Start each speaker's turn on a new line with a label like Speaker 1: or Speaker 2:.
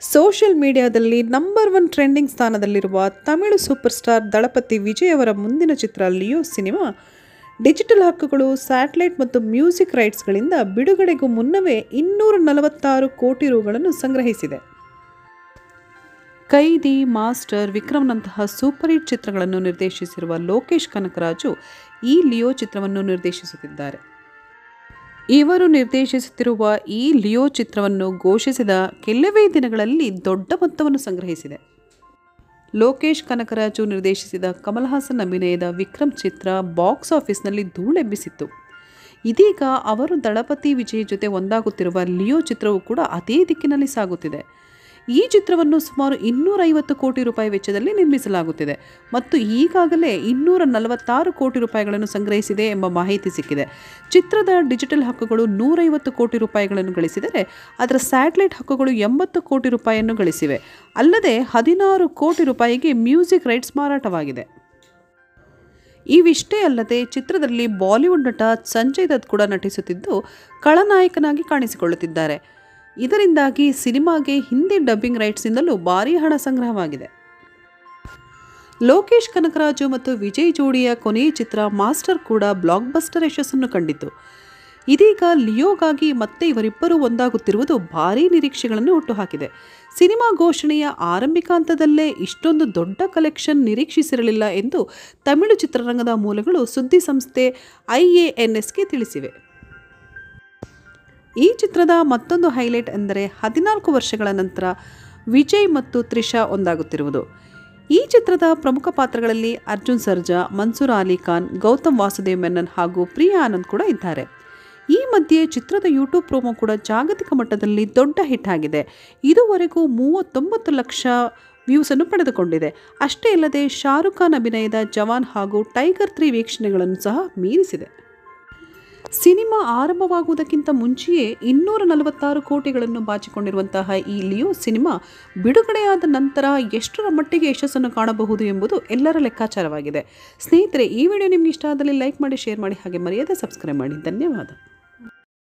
Speaker 1: social ಮೀಡಿಯಾದಲ್ಲಿ number one trending ಸ್ಥಾನದಲ್ಲಿರುವ Tamil super star Thalapathy Vijay ಅವರ ಮುಂದಿನ ಚಿತ್ರ ಲಿಯೋ ಸಿನಿಮಾ ಡಿಜಿಟಲ್ ಹಕ್ಕುಗಳು ಸ್ಯಾಟಲೈಟ್ ಮತ್ತು ಮ್ಯೂಸಿಕ್ ರೈಟ್ಸ್ಗಳಿಂದ ಬಿಡುಗಡೆಗೂ ಮುನ್ನವೇ ಇನ್ನೂರ ನಲವತ್ತಾರು ಕೋಟಿ ರುಗಳನ್ನು ಸಂಗ್ರಹಿಸಿದೆ ಕೈದಿ ಮಾಸ್ಟರ್ ವಿಕ್ರಮ್ನಂತಹ ಸೂಪರ್ ಹಿಟ್ ಚಿತ್ರಗಳನ್ನು ನಿರ್ದೇಶಿಸಿರುವ ಲೋಕೇಶ್ ಕನಕರಾಜು ಈ ಲಿಯೋ ಚಿತ್ರವನ್ನು ನಿರ್ದೇಶಿಸುತ್ತಿದ್ದಾರೆ ಇವರು ನಿರ್ದೇಶಿಸುತ್ತಿರುವ ಈ ಲಿಯೋ ಚಿತ್ರವನ್ನು ಘೋಷಿಸಿದ ಕೆಲವೇ ದಿನಗಳಲ್ಲಿ ದೊಡ್ಡ ಮೊತ್ತವನ್ನು ಸಂಗ್ರಹಿಸಿದೆ ಲೋಕೇಶ್ ಕನಕರಾಜು ನಿರ್ದೇಶಿಸಿದ ಕಮಲ್ ಹಾಸನ್ ಅಭಿನಯದ ವಿಕ್ರಮ್ ಚಿತ್ರ ಬಾಕ್ಸ್ ಆಫೀಸ್ನಲ್ಲಿ ಧೂಳೆಬ್ಬಿಸಿತ್ತು ಇದೀಗ ಅವರು ದಳಪತಿ ವಿಜಯ್ ಜೊತೆ ಒಂದಾಗುತ್ತಿರುವ ಲಿಯೋ ಚಿತ್ರವು ಕೂಡ ಅದೇ ದಿಕ್ಕಿನಲ್ಲಿ ಸಾಗುತ್ತಿದೆ ಈ ಚಿತ್ರವನ್ನು ಸುಮಾರು ಇನ್ನೂರೈವತ್ತು ಕೋಟಿ ರೂಪಾಯಿ ವೆಚ್ಚದಲ್ಲಿ ನಿರ್ಮಿಸಲಾಗುತ್ತಿದೆ ಮತ್ತು ಈಗಾಗಲೇ ಇನ್ನೂರ ನಲವತ್ತಾರು ಕೋಟಿ ರೂಪಾಯಿಗಳನ್ನು ಸಂಗ್ರಹಿಸಿದೆ ಎಂಬ ಮಾಹಿತಿ ಸಿಕ್ಕಿದೆ ಚಿತ್ರದ ಡಿಜಿಟಲ್ ಹಕ್ಕುಗಳು ನೂರೈವತ್ತು ಕೋಟಿ ರೂಪಾಯಿಗಳನ್ನು ಗಳಿಸಿದರೆ ಅದರ ಸ್ಯಾಟಲೈಟ್ ಹಕ್ಕುಗಳು ಎಂಬತ್ತು ಕೋಟಿ ರೂಪಾಯಿಯನ್ನು ಗಳಿಸಿವೆ ಅಲ್ಲದೆ ಹದಿನಾರು ಕೋಟಿ ರೂಪಾಯಿಗೆ ಮ್ಯೂಸಿಕ್ ರೈಟ್ಸ್ ಮಾರಾಟವಾಗಿದೆ ಇವಿಷ್ಟೇ ಅಲ್ಲದೆ ಚಿತ್ರದಲ್ಲಿ ಬಾಲಿವುಡ್ ನಟ ಸಂಜಯ್ ದತ್ ಕೂಡ ನಟಿಸುತ್ತಿದ್ದು ಖಳನಾಯಕನಾಗಿ ಕಾಣಿಸಿಕೊಳ್ಳುತ್ತಿದ್ದಾರೆ ಇದರಿಂದಾಗಿ ಸಿನಿಮಾಗೆ ಹಿಂದಿ ಡಬ್ಬಿಂಗ್ ರೈಟ್ಸ್ನಿಂದಲೂ ಭಾರೀ ಹಣ ಸಂಗ್ರಹವಾಗಿದೆ ಲೋಕೇಶ್ ಕನಕರಾಜು ಮತ್ತು ವಿಜಯ್ ಜೋಡಿಯ ಕೊನೆಯ ಚಿತ್ರ ಮಾಸ್ಟರ್ ಕೂಡ ಬ್ಲಾಕ್ ಬಸ್ಟರ್ ಯಶಸ್ಸನ್ನು ಕಂಡಿತು ಇದೀಗ ಲಿಯೋಗಾಗಿ ಮತ್ತೆ ಇವರಿಬ್ಬರು ಒಂದಾಗುತ್ತಿರುವುದು ಭಾರೀ ನಿರೀಕ್ಷೆಗಳನ್ನು ಹುಟ್ಟುಹಾಕಿದೆ ಸಿನಿಮಾ ಘೋಷಣೆಯ ಆರಂಭಿಕ ಹಂತದಲ್ಲೇ ಇಷ್ಟೊಂದು ದೊಡ್ಡ ಕಲೆಕ್ಷನ್ ನಿರೀಕ್ಷಿಸಿರಲಿಲ್ಲ ಎಂದು ತಮಿಳು ಚಿತ್ರರಂಗದ ಮೂಲಗಳು ಸುದ್ದಿ ಸಂಸ್ಥೆ ಐಎಎನ್ಎಸ್ಗೆ ತಿಳಿಸಿವೆ ಈ ಚಿತ್ರದ ಮತ್ತೊಂದು ಹೈಲೈಟ್ ಎಂದರೆ ಹದಿನಾಲ್ಕು ವರ್ಷಗಳ ನಂತರ ವಿಜಯ್ ಮತ್ತು ತ್ರಿಷಾ ಒಂದಾಗುತ್ತಿರುವುದು ಈ ಚಿತ್ರದ ಪ್ರಮುಖ ಪಾತ್ರಗಳಲ್ಲಿ ಅರ್ಜುನ್ ಸರ್ಜಾ ಮನ್ಸೂರ್ ಅಲಿ ಖಾನ್ ಗೌತಮ್ ವಾಸುದೇವ್ ಮೆನನ್ ಹಾಗೂ ಪ್ರಿಯಾ ಆನಂದ್ ಕೂಡ ಇದ್ದಾರೆ ಈ ಮಧ್ಯೆ ಚಿತ್ರದ ಯೂಟ್ಯೂಬ್ ಪ್ರೋಮೋ ಕೂಡ ಜಾಗತಿಕ ಮಟ್ಟದಲ್ಲಿ ದೊಡ್ಡ ಹಿಟ್ ಆಗಿದೆ ಇದುವರೆಗೂ ಮೂವತ್ತೊಂಬತ್ತು ಲಕ್ಷ ವ್ಯೂಸನ್ನು ಪಡೆದುಕೊಂಡಿದೆ ಅಷ್ಟೇ ಅಲ್ಲದೆ ಶಾರುಖ್ ಖಾನ್ ಅಭಿನಯದ ಜವಾನ್ ಹಾಗೂ ಟೈಗರ್ ತ್ರೀ ವೀಕ್ಷಣೆಗಳನ್ನು ಸಹ ಮೀರಿಸಿದೆ ಸಿನಿಮಾ ಆರಂಭವಾಗುವುದಕ್ಕಿಂತ ಮುಂಚೆಯೇ ಇನ್ನೂರ ನಲವತ್ತಾರು ಕೋಟಿಗಳನ್ನು ಬಾಚಿಕೊಂಡಿರುವಂತಹ ಈ ಲಿಯೋ ಸಿನಿಮಾ ಬಿಡುಗಡೆಯಾದ ನಂತರ ಎಷ್ಟರ ಮಟ್ಟಿಗೆ ಯಶಸ್ಸನ್ನು ಕಾಣಬಹುದು ಎಂಬುದು ಎಲ್ಲರ ಲೆಕ್ಕಾಚಾರವಾಗಿದೆ ಸ್ನೇಹಿತರೆ ಈ ವಿಡಿಯೋ ನಿಮ್ಗೆ ಇಷ್ಟ ಆದಲ್ಲಿ ಲೈಕ್ ಮಾಡಿ ಶೇರ್ ಮಾಡಿ ಹಾಗೆ ಮರೆಯದೆ ಸಬ್ಸ್ಕ್ರೈಬ್ ಮಾಡಿ ಧನ್ಯವಾದ